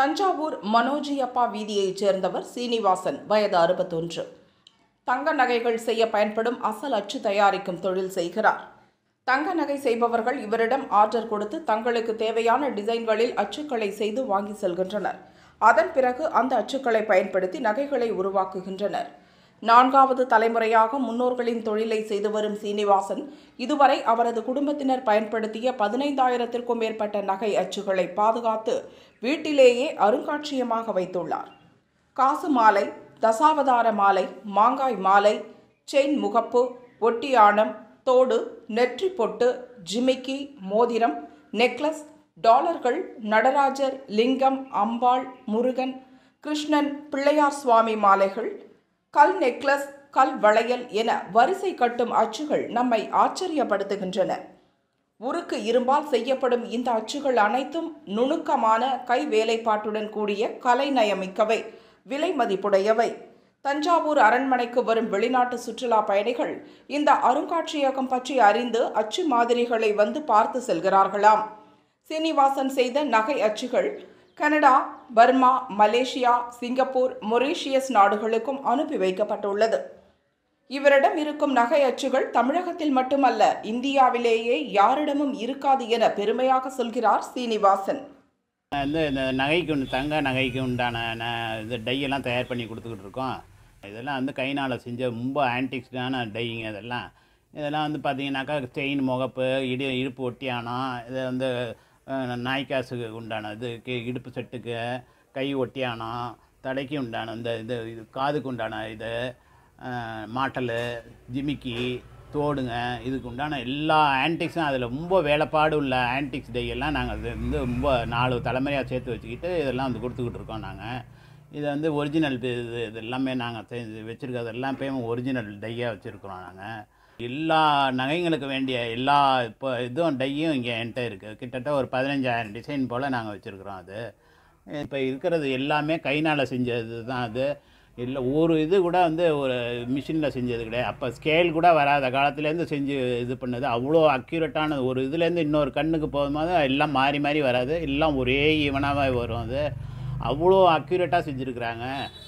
தஞ்சாவூர் மனோஜியப்பா வீதியைச் சேர்ந்தவர் சீனிவாசன் வயது அறுபத்தொன்று தங்க நகைகள் செய்ய பயன்படும் அசல் அச்சு தயாரிக்கும் தொழில் செய்கிறார் தங்க நகை செய்பவர்கள் இவரிடம் ஆர்டர் கொடுத்து தங்களுக்கு தேவையான டிசைன்களில் அச்சுக்களை செய்து வாங்கி செல்கின்றனர் அதன் பிறகு அந்த அச்சுக்களை பயன்படுத்தி நகைகளை உருவாக்குகின்றனர் நான்காவது தலைமுறையாக முன்னோர்களின் தொழிலை செய்து வரும் சீனிவாசன் இதுவரை அவரது குடும்பத்தினர் பயன்படுத்திய பதினைந்தாயிரத்திற்கும் மேற்பட்ட நகை அச்சுகளை பாதுகாத்து வீட்டிலேயே அருங்காட்சியகமாக வைத்துள்ளார் காசு மாலை தசாவதார மாலை மாங்காய் மாலை செயின் முகப்பு ஒட்டியானம் தோடு நெற்றி பொட்டு ஜிமிக்கி மோதிரம் நெக்லஸ் டாலர்கள் நடராஜர் லிங்கம் அம்பாள் முருகன் கிருஷ்ணன் பிள்ளையார் சுவாமி மாலைகள் கல் நெக்லஸ் கல் வளையல் என வரிசை கட்டும் அச்சுகள் நம்மை ஆச்சரியப்படுத்துகின்றன உருக்கு இரும்பால் செய்யப்படும் இந்த அச்சுகள் அனைத்தும் நுணுக்கமான கை வேலைப்பாட்டுடன் கூடிய கலைநயமிக்கவை விலை மதிப்புடையவை தஞ்சாவூர் அரண்மனைக்கு வரும் வெளிநாட்டு சுற்றுலா பயணிகள் இந்த அருங்காட்சியகம் பற்றி அறிந்து அச்சு மாதிரிகளை வந்து பார்த்து செல்கிறார்களாம் சீனிவாசன் செய்த நகை அச்சுகள் Canada Burma Malaysia Singapore Mauritius நாடுகளுக்கும் அனுப்பி வைக்கப்பட்டுள்ளது இவரிடம் இருக்கும் நகை அச்சுகள் தமிழகத்தில் மட்டுமல்ல இந்தியாவிலேயே யாரிடமும் இருக்காது என பெருமையாக சொல்கிறார் சீனிவாசன் வந்து இந்த நகைக்கு உண்டு தங்க நகைக்கு உண்டான ந இது டையெல்லாம் தயார் பண்ணி கொடுத்துக்கிட்டு இருக்கோம் இதெல்லாம் வந்து கைனால் செஞ்ச ரொம்ப ஆன்டிக்ஸ்டான டைங்க இதெல்லாம் இதெல்லாம் வந்து பார்த்தீங்கன்னாக்கா செயின் முகப்பு இடு இடுப்பு ஒட்டியானம் இது வந்து அஹ், நாய்க்காசுக்கு உண்டான இது கி- இடுப்பு செட்டுக்கு கை ஒட்டியானம் தலைக்கு உண்டான இந்த இது இது காதுக்கு உண்டான இது அஹ், மாட்டல் ஜிமிக்கி தோடுங்க இதுக்கு உண்டான எல்லா ஆன்டிக்ஸும் அதில் ரொம்ப வேலைப்பாடு உள்ள ஆன்டிக்ஸ் டை எல்லாம் நாங்கள் அது வந்து ரொம்ப நாலு தலைமுறையாக சேர்த்து வச்சுக்கிட்டு இதெல்லாம் வந்து கொடுத்துக்கிட்டு இருக்கோம் நாங்கள் இது வந்து ஒரிஜினல் இது இது எல்லாமே நாங்கள் செஞ்சு வச்சுருக்கிறது எல்லாமே ஒரிஜினல் டையாக வச்சுருக்குறோம் நாங்கள் எல்லா நகைங்களுக்கு வேண்டிய எல்லா இப்போ இதுவும் டையும் இங்கே என்கிட்ட இருக்குது கிட்டத்தட்ட ஒரு பதினஞ்சாயிரம் டிசைன் போல் நாங்கள் வச்சுருக்குறோம் அது இப்போ இருக்கிறது எல்லாமே கைனால் செஞ்சது தான் அது இல்லை ஒரு இது கூட வந்து ஒரு மிஷினில் செஞ்சது கிடையாது அப்போ ஸ்கேல் கூட வராத காலத்துலேருந்து செஞ்சு இது பண்ணது அவ்வளோ அக்யூரேட்டான ஒரு இதுலேருந்து இன்னொரு கண்ணுக்கு போகும்போது எல்லாம் மாறி மாறி வராது எல்லாம் ஒரே ஈவனாகவே வரும் அது அவ்வளோ அக்யூரேட்டாக செஞ்சுருக்குறாங்க